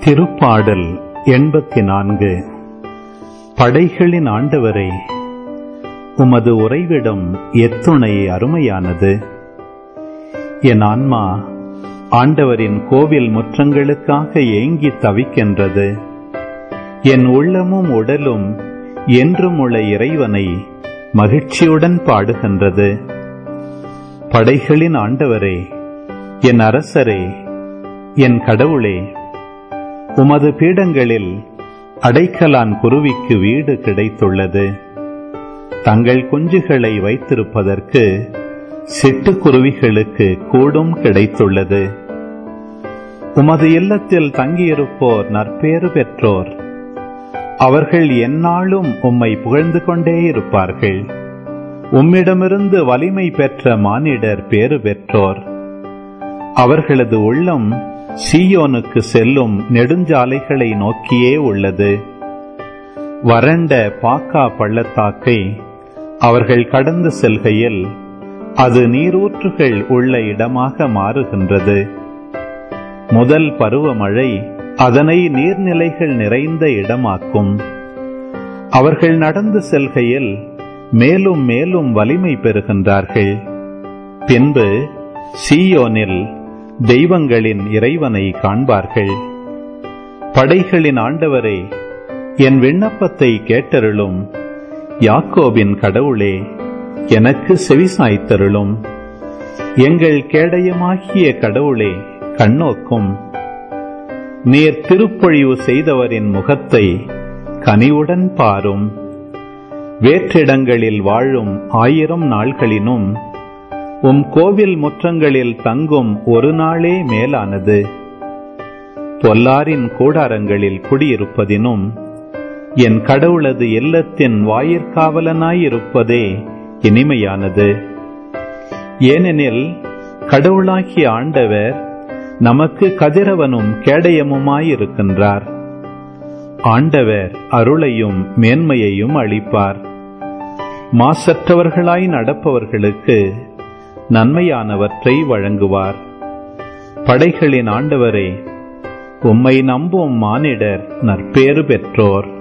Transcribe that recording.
திருப்பாடல் எண்பத்தி நான்கு படைகளின் ஆண்டவரே உமது உறைவிடம் எத்துணை அருமையானது என் ஆன்மா ஆண்டவரின் கோவில் முற்றங்களுக்காக ஏங்கி தவிக்கின்றது என் உள்ளமும் உடலும் என்றும் உள்ள இறைவனை மகிழ்ச்சியுடன் பாடுகின்றது படைகளின் ஆண்டவரே என் அரசரே என் கடவுளே உமது பீடங்களில் அடைக்கலான் குருவிக்கு வீடு கிடைத்துள்ளது தங்கள் குஞ்சுகளை வைத்திருப்பதற்கு சிட்டுக்குருவிகளுக்கு கூடும் கிடைத்துள்ளது உமது இல்லத்தில் தங்கியிருப்போர் நற்பேறு பெற்றோர் அவர்கள் எந்நாளும் உம்மை புகழ்ந்து கொண்டே இருப்பார்கள் உம்மிடமிருந்து வலிமை பெற்ற மானிடர் பேறு பெற்றோர் அவர்களது உள்ளம் சீயோனுக்கு செல்லும் நெடுஞ்சாலைகளை நோக்கியே உள்ளது வறண்ட பாக்கா பள்ளத்தாக்கை அவர்கள் கடந்து செல்கையில் அது நீரூற்றுகள் உள்ள இடமாக மாறுகின்றது முதல் பருவமழை அதனை நீர்நிலைகள் நிறைந்த இடமாக்கும் அவர்கள் நடந்து செல்கையில் மேலும் மேலும் வலிமை பெறுகின்றார்கள் பின்பு சீயோனில் தெய்வங்களின் இறைவனை காண்பார்கள் படைகளின் ஆண்டவரே என் விண்ணப்பத்தை கேட்டருளும் யாக்கோபின் கடவுளே எனக்கு செவிசாய்த்தருளும் எங்கள் கேடயமாகிய கடவுளே கண்ணோக்கும் நீர் திருப்பொழிவு செய்தவரின் முகத்தை கனிவுடன் பாரும் வேற்றிடங்களில் வாழும் ஆயிரம் நாள்களினும் உம் கோவில் முற்றங்களில் தங்கும் ஒரு நாளே மேலானது பொல்லாரின் கூடாரங்களில் குடியிருப்பதினும் என் கடவுளது இல்லத்தின் வாயிற்காவலனாயிருப்பதே இனிமையானது ஏனெனில் கடவுளாகிய ஆண்டவர் நமக்கு கதிரவனும் கேடயமுமாயிருக்கின்றார் ஆண்டவர் அருளையும் மேன்மையையும் அளிப்பார் மாசற்றவர்களாய் நடப்பவர்களுக்கு நன்மையானவற்றை வழங்குவார் படைகளின் ஆண்டவரே உம்மை நம்பும் மானிடர் நற்பேறு பெற்றோர்